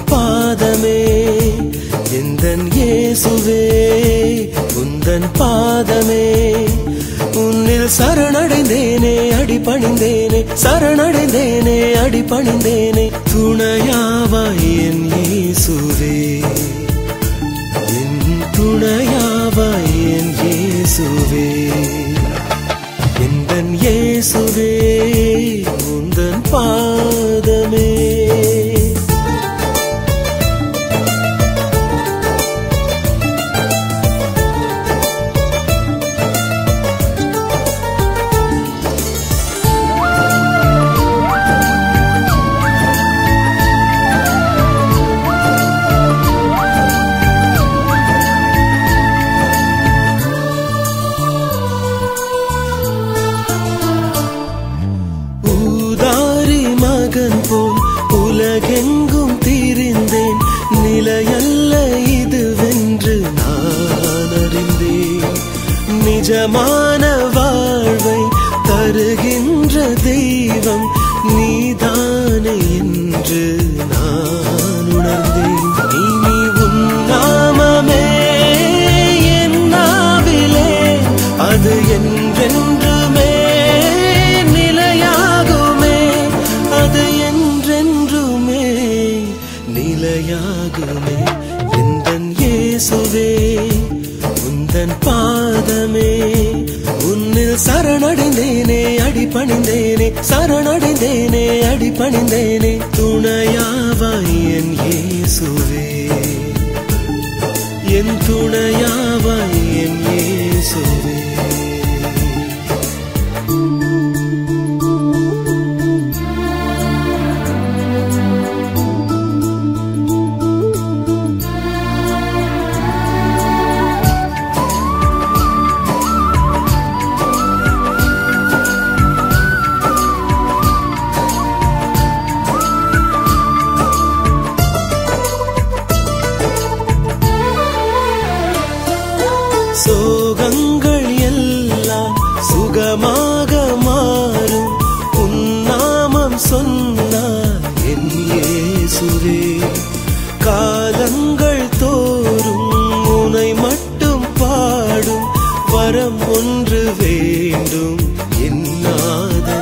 பாதமே எந்தன் இயேசுவே உந்தன் பாதமே உன்னில் சரணடைந்தேனே அடிபணிந்தேனே சரணடைந்தேனே அடிபணிந்தேனே துணையாவாய் என் இயேசுவே என் துணையாவாய் என் இயேசுவே எந்தன் இயேசுவே உந்தன் பாதமே ஊதாரி மகன் போல் உலகெங்கும் திரிந்தேன் நிலையல்ல இதுவென்று நான் அறிந்தேன் நிஜமான வாழ்வை தருகின்ற தெய்வம் நீதானே என்று நான் உணர்ந்தேன் இனி உன் நாமமே என் நாவிலே அது என்றென்றுமே நிலையாகுமே அது என்றென்றுமே நிலையாகுமே எந்தன் இயேசுவே உந்தன் பாதமே உன்னில் சரணடைந்தேனே அடிபணிந்தேனே சரணடைந்தேனே அடிபணிந்தேனே துணையாவாய் என் இயேசுவே என் துணையாவாய் என் இயேசுவே சோகங்கள் எல்லாம் சுகமாக மாறும் உன்னாமம் சொன்னார் என் இயேசுவே காலங்கள் தோறும் உனை மட்டும் பாடும் வரம் ஒன்று வேண்டும் என் நாதனே